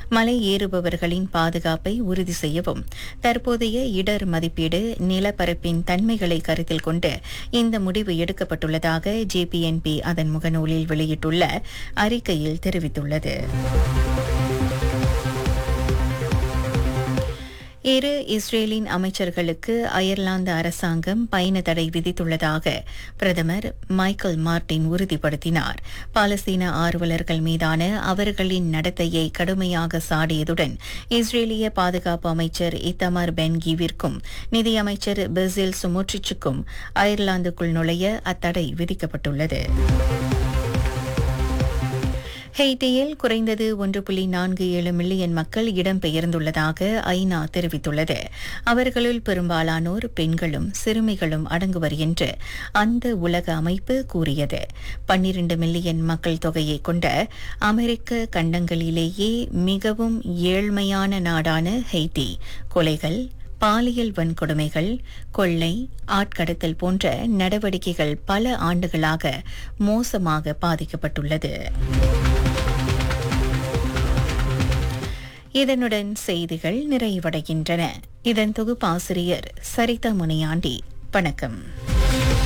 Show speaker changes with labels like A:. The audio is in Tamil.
A: மலை ஏறுபவர்களின் பாதுகாப்பை உறுதி செய்யவும் தற்போதைய இடர் மதிப்பீடு நிலப்பரப்பின் தன்மைகளை கருத்தில் கொண்டு இந்த முடிவு எடுக்கப்பட்டுள்ளதாக ஜேபிஎன்பி அதன் முகநூலில் வெளியிட்டுள்ள அறிக்கையில் தெரிவித்துள்ளது இரு இஸ்ரேலின் அமைச்சர்களுக்கு அயர்லாந்து அரசாங்கம் பயண தடை விதித்துள்ளதாக பிரதமர் மைக்கேல் மார்டின் உறுதிப்படுத்தினார் பாலஸ்தீன ஆர்வலர்கள் மீதான அவர்களின் நடத்தையை கடுமையாக சாடியதுடன் இஸ்ரேலிய பாதுகாப்பு அமைச்சர் இத்தமர் பென் கீவிற்கும் நிதியமைச்சர் பெசில் சுமோட்ரிச்சுக்கும் அயர்லாந்துக்குள் நுழைய அத்தடை விதிக்கப்பட்டுள்ளது ஹெய்டியில் குறைந்தது ஒன்று புள்ளி நான்கு ஏழு மில்லியன் மக்கள் இடம்பெயர்ந்துள்ளதாக ஐநா தெரிவித்துள்ளது அவர்களுள் பெரும்பாலானோர் பெண்களும் சிறுமிகளும் அடங்குவர் என்று அந்த உலக அமைப்பு கூறியது பன்னிரண்டு மில்லியன் மக்கள் தொகையை கொண்ட அமெரிக்க கண்டங்களிலேயே மிகவும் ஏழ்மையான நாடான ஹெய்டி கொலைகள் பாலியல் வன்கொடுமைகள் கொள்ளை ஆட்கடத்தல் போன்ற நடவடிக்கைகள் பல ஆண்டுகளாக மோசமாக பாதிக்கப்பட்டுள்ளது இதனுடன் செய்திகள் நிறைவடைகின்றன இதன் தொகுப்பாசிரியர் சரிதா முனியாண்டி வணக்கம்